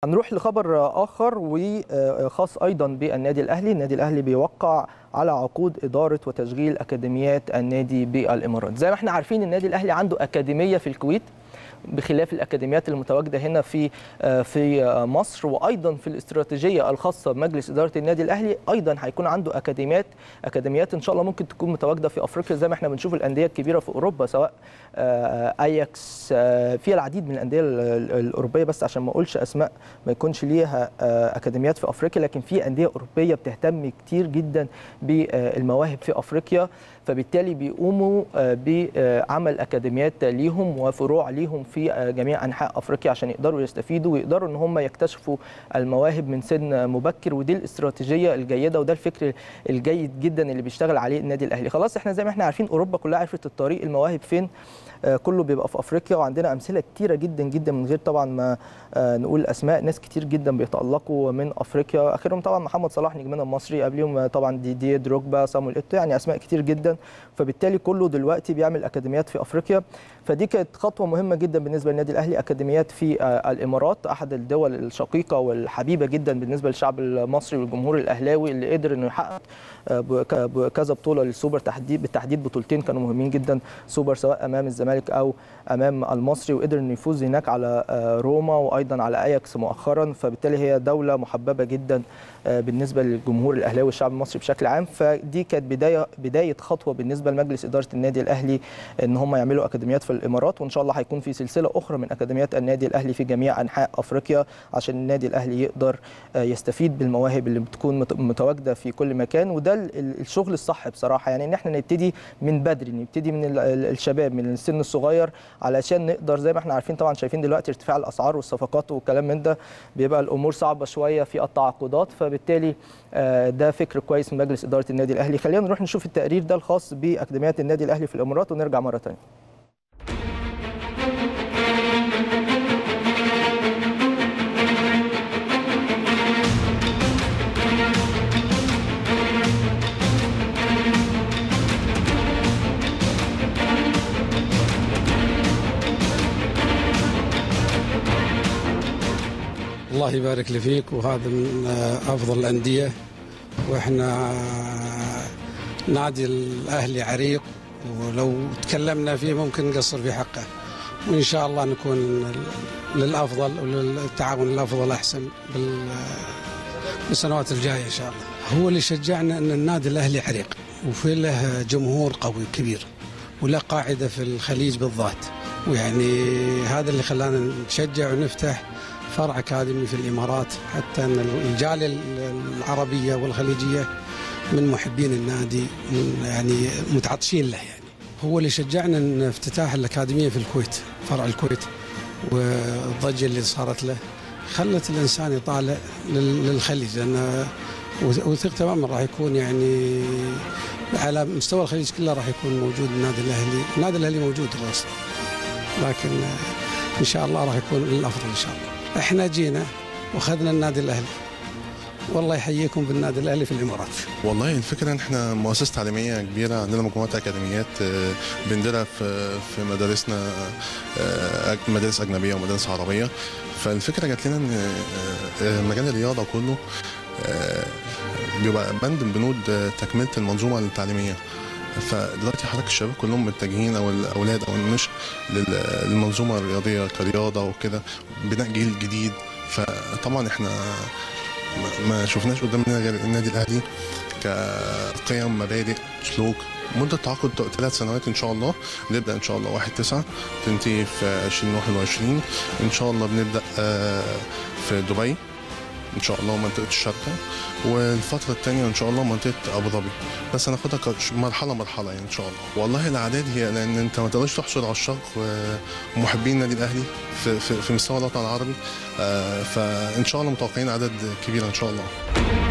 هنروح لخبر اخر وخاص ايضا بالنادي الاهلي، النادي الاهلي بيوقع على عقود اداره وتشغيل اكاديميات النادي بالامارات، زي ما احنا عارفين النادي الاهلي عنده اكاديميه في الكويت بخلاف الاكاديميات المتواجده هنا في في مصر وايضا في الاستراتيجيه الخاصه بمجلس اداره النادي الاهلي ايضا هيكون عنده اكاديميات اكاديميات ان شاء الله ممكن تكون متواجده في افريقيا زي ما احنا بنشوف الانديه الكبيره في اوروبا سواء اياكس في العديد من الانديه الاوروبيه بس عشان ما اقولش اسماء ما يكونش ليها اكاديميات في افريقيا لكن في انديه اوروبيه بتهتم كتير جدا بالمواهب في افريقيا فبالتالي بيقوموا بعمل اكاديميات ليهم وفروع ليهم في جميع انحاء افريقيا عشان يقدروا يستفيدوا ويقدروا ان هم يكتشفوا المواهب من سن مبكر ودي الاستراتيجيه الجيده وده الفكر الجيد جدا اللي بيشتغل عليه النادي الاهلي خلاص احنا زي ما احنا عارفين اوروبا كلها عرفت الطريق المواهب فين كله بيبقى في افريقيا وعندنا امثله كتيره جدا جدا من غير طبعا ما نقول اسماء ناس كتير جدا بيتالقوا من افريقيا اخرهم طبعا محمد صلاح نجمنا المصري قبليهم طبعا دي دي دروجبا صامويل ايتو يعني اسماء كتير جدا فبالتالي كله دلوقتي بيعمل اكاديميات في افريقيا فدي كانت خطوه مهمه جدا بالنسبه للنادي الاهلي اكاديميات في الامارات احد الدول الشقيقه والحبيبه جدا بالنسبه للشعب المصري والجمهور الاهلاوي اللي قدر انه يحقق كذا بطوله للسوبر تحديد بالتحديد بطولتين كانوا مهمين جدا سوبر سواء امام الزمالك او امام المصري وقدر انه يفوز هناك على روما وايضا على اياكس مؤخرا فبالتالي هي دوله محببه جدا بالنسبه للجمهور الاهلاوي والشعب المصري بشكل عام فدي كانت بدايه بدايه خطوه بالنسبه لمجلس اداره النادي الاهلي ان هم يعملوا اكاديميات في الامارات وان شاء الله هيكون في سلسله اخرى من اكاديميات النادي الاهلي في جميع انحاء افريقيا عشان النادي الاهلي يقدر يستفيد بالمواهب اللي بتكون متواجده في كل مكان وده الشغل الصح بصراحه يعني ان احنا نبتدي من بدري نبتدي من الشباب من السن الصغير علشان نقدر زي ما احنا عارفين طبعا شايفين دلوقتي ارتفاع الاسعار والصفقات والكلام من ده بيبقى الامور صعبه شويه في التعاقدات فبالتالي ده فكر كويس من مجلس اداره النادي الاهلي خلينا نروح نشوف التقرير ده الخاص باكاديميات النادي الاهلي في الامارات ونرجع مره ثانيه الله يبارك لي فيك وهذا من افضل الانديه واحنا نادي الاهلي عريق ولو تكلمنا فيه ممكن نقصر في حقه وان شاء الله نكون للافضل وللتعاون الافضل احسن بالسنوات الجايه ان شاء الله. هو اللي شجعنا ان النادي الاهلي عريق وفي له جمهور قوي كبير وله قاعده في الخليج بالذات ويعني هذا اللي خلانا نشجع ونفتح فرع اكاديمي في الامارات حتى ان الجاليه العربيه والخليجيه من محبين النادي من يعني متعطشين له يعني هو اللي شجعنا ان افتتاح الاكاديميه في الكويت فرع الكويت والضجه اللي صارت له خلت الانسان يطالع للخليج لان وثق تماما راح يكون يعني على مستوى الخليج كله راح يكون موجود النادي الاهلي، النادي الاهلي موجود اصلا لكن ان شاء الله راح يكون للافضل ان شاء الله. احنا جينا واخذنا النادي الاهلي والله يحييكم بالنادي الاهلي في الامارات والله الفكره ان احنا مؤسسه تعليميه كبيره عندنا مجموعه اكاديميات بنديرها في في مدارسنا مدارس اجنبيه ومدارس عربيه فالفكره جات لنا ان مجال الرياضه كله بيبقى بند من بنود تكمله المنظومه التعليميه فدلوقتي حضرتك الشباب كلهم متجهين او الاولاد او النشء للمنظومه الرياضيه كرياضه وكده بناء جيل جديد فطبعا احنا ما شفناش قدامنا غير النادي الاهلي كقيم مبادئ سلوك مدة تعاقد ثلاث سنوات إن شاء الله نبدأ إن شاء الله 1 9 تنتهي في 2021 إن شاء الله بنبدأ في دبي ان شاء الله منطقه الشارقه والفتره الثانيه ان شاء الله منطقه ابو ظبي بس هناخدها مرحله مرحله يعني ان شاء الله والله الاعداد هي لان انت ما تقدرش تحصر عشاق ومحبين النادي الاهلي في, في, في مستوى الوطن العربي فان شاء الله متوقعين عدد كبير ان شاء الله